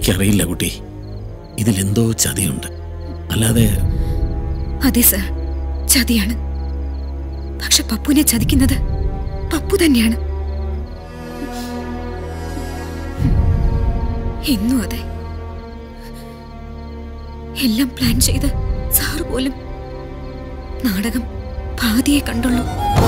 എനിക്കറിയില്ല കുട്ടി ഇതിലെന്തോ ചതിയുണ്ട് അല്ലാതെ അതെ സർ ചതിയാണ് പക്ഷെ പപ്പുവിനെ ചതിക്കുന്നത് പപ്പു തന്നെയാണ് എന്നും അതെ എല്ലാം പ്ലാൻ ചെയ്ത് സാറ് പോലും നാടകം പാതിയെ കണ്ടുള്ളൂ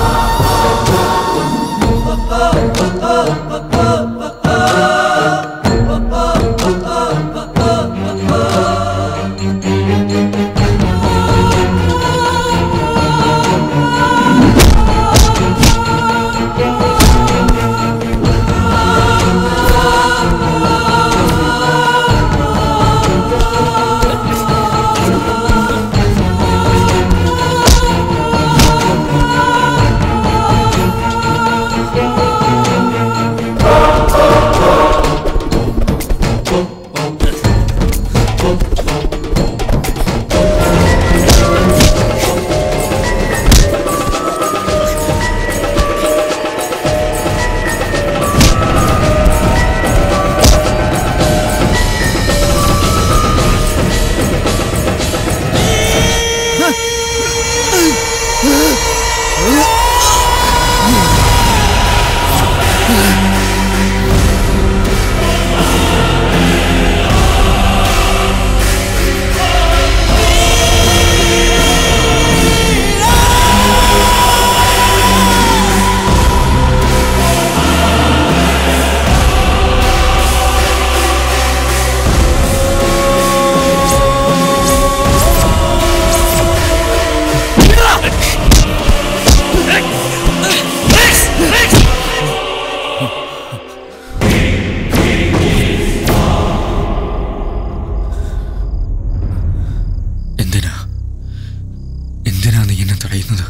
എന്തിനാ എന്തിനാ നീ എന്നെ തടയുന്നത്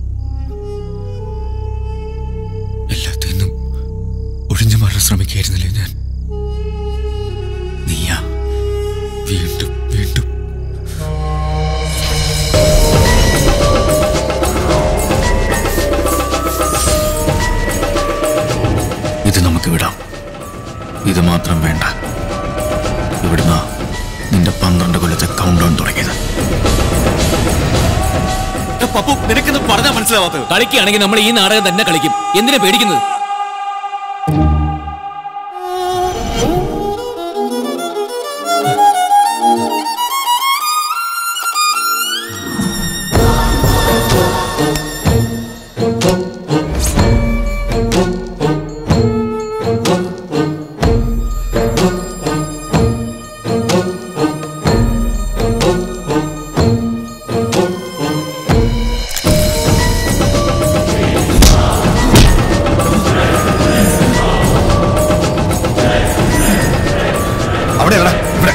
എല്ലാത്തിൽ നിന്നും ഒഴിഞ്ഞു മാറാൻ ശ്രമിക്കായിരുന്നില്ലേ ഞാൻ നീയാ വീണ്ടും വീണ്ടും ഇത് നമുക്ക് വിടാം ഇത് മാത്രം വേണ്ട ഇവിടുന്ന് നിന്റെ പന്ത്രണ്ട് കൊല്ലത്തെ കൗണ്ട് ഡൗൺ തുടങ്ങിയത് പപ്പു നിനക്കെന്ന് പറഞ്ഞാൽ മനസ്സിലാവാത്തത് കളിക്കുകയാണെങ്കിൽ നമ്മൾ ഈ നാടകം തന്നെ കളിക്കും എന്തിനാ പേടിക്കുന്നത് അവിടെ എവിടെ ഇവിടെ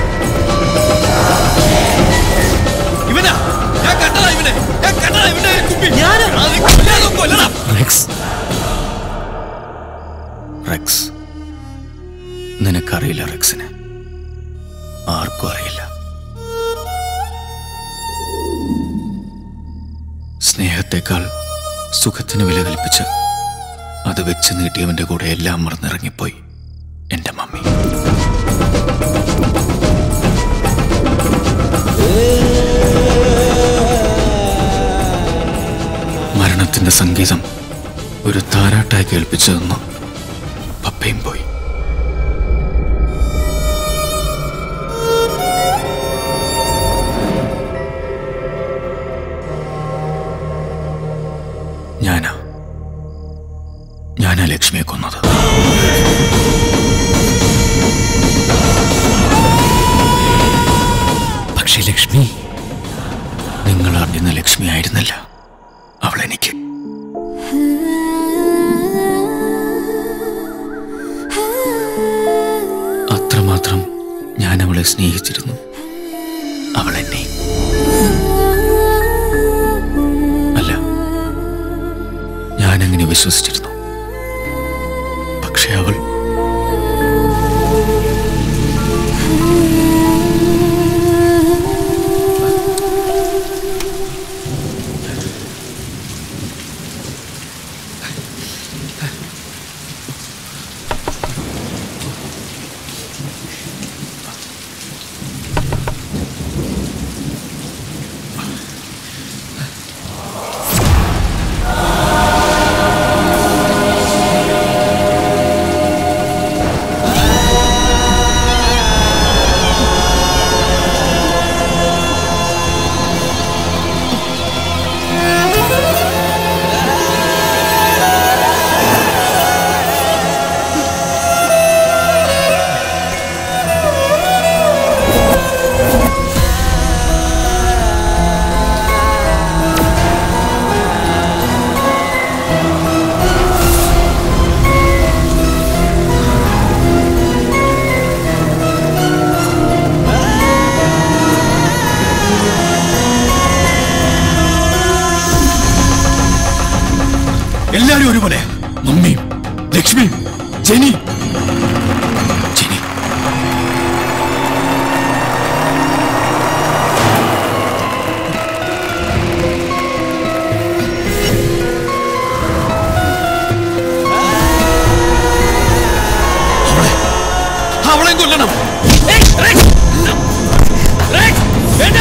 ഇവനാ ഞാൻ കണ്ടതാ ഇവനെ ഞാൻ കണ്ടതാ ഇവന്റെ കുപ്പി ഞാൻ കൊല്ലണം റെക്സ് റെക്സ് നിനക്കറിയില്ല റെക്സിനെ ആർക്കും അറിയില്ല സ്നേഹത്തെക്കാൾ സുഖത്തിന് വില കൽപ്പിച്ച് അത് വെച്ച് നീട്ടിയവന്റെ കൂടെ എല്ലാം മറന്നിറങ്ങിപ്പോയി എന്റെ മമ്മി മരണത്തിന്റെ സംഗീതം ഒരു താരാട്ടായി കേൾപ്പിച്ചു തന്നു പപ്പയും പോയി ഞാനാ ഞാനാ ലക്ഷ്മിയെ കൊന്നത് പക്ഷേ ലക്ഷ്മി നിങ്ങൾ അറിയുന്ന ലക്ഷ്മി ആയിരുന്നില്ല അവൾ എനിക്ക് അത്രമാത്രം ഞാൻ അവളെ സ്നേഹിച്ചിരുന്നു അവൾ എന്നെ അല്ല ഞാനങ്ങനെ വിശ്വസിച്ചിരുന്നു പക്ഷെ അവൾ എല്ലാരും ഒരുപോലെ മമ്മി ലക്ഷ്മി ജെനി ജെനി അവളെ അവളെ കൊല്ലണം ഏയ്, റെക്സ്! റെക്സ്! വേണ്ട!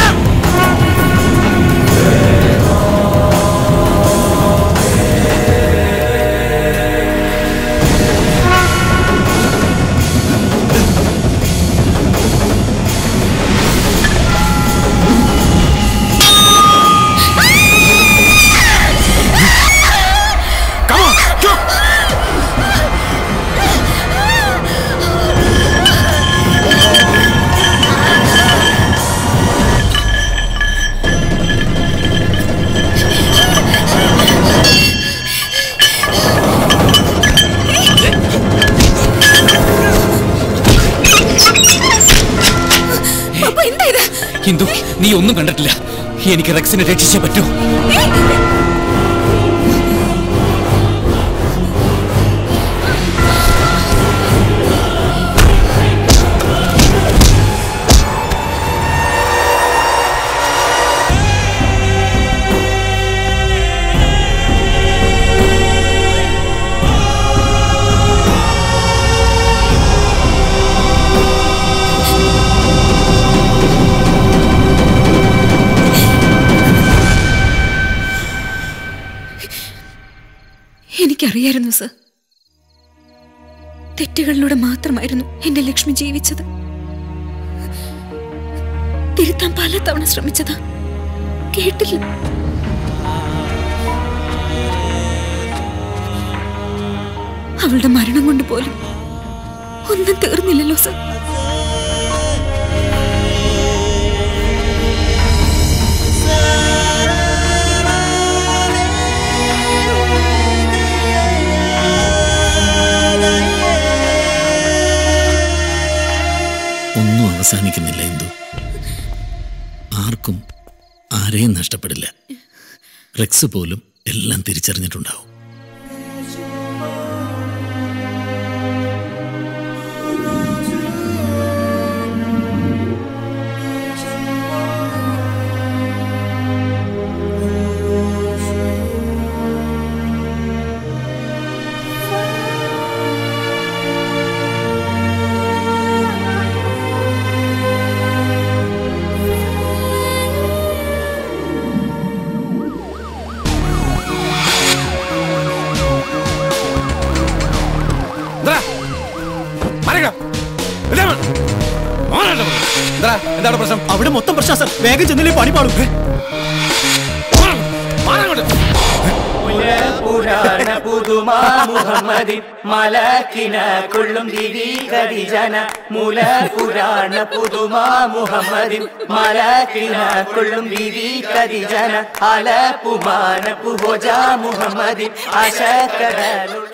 പപ്പ എന്താ ഇത് ഹിന്ദു നീ ഒന്നും കണ്ടിട്ടില്ല എനിക്ക് റെക്സിനെ രക്ഷിച്ചേ പറ്റൂ എനിക്കറിയായിരുന്നു സർ തെറ്റുകളിലൂടെ മാത്രമായിരുന്നു എന്റെ ലക്ഷ്മി ജീവിച്ചത് തിരുത്താൻ പലതവണ ശ്രമിച്ചതാ കേട്ടില്ല അവളുടെ മരണം കൊണ്ട് പോലും ഒന്നും തീർന്നില്ലല്ലോ സർ ഒന്നും അവസാനിക്കുന്നില്ല എന്തു ആർക്കും ആരെയും നഷ്ടപ്പെടില്ല റെക്സ് പോലും എല്ലാം തിരിച്ചറിഞ്ഞിട്ടുണ്ടാവും എന്താ? മാറിക്കോ. എന്താ? മോനായിട്ട് പോ. എന്താ? എന്താണ് പ്രശ്നം അവിടെ മൊത്തം പ്രശ്നം സർ വേഗം ചെന്നില്ലേ പണി പാടും മാറ്. മാറങ്ങോട്ട്. പുരാണ പുതുമാ മുഹമ്മദിൻ മലക്കിന കൊള്ളും ദിവി ഖദീജന മുല പുരാണ പുതുമാ മുഹമ്മദിൻ മലക്കിന കൊള്ളും ദിവി ഖദീജന അല പുമാന പുഹോജ മുഹമ്മദിൻ അശക്കടലുള്ള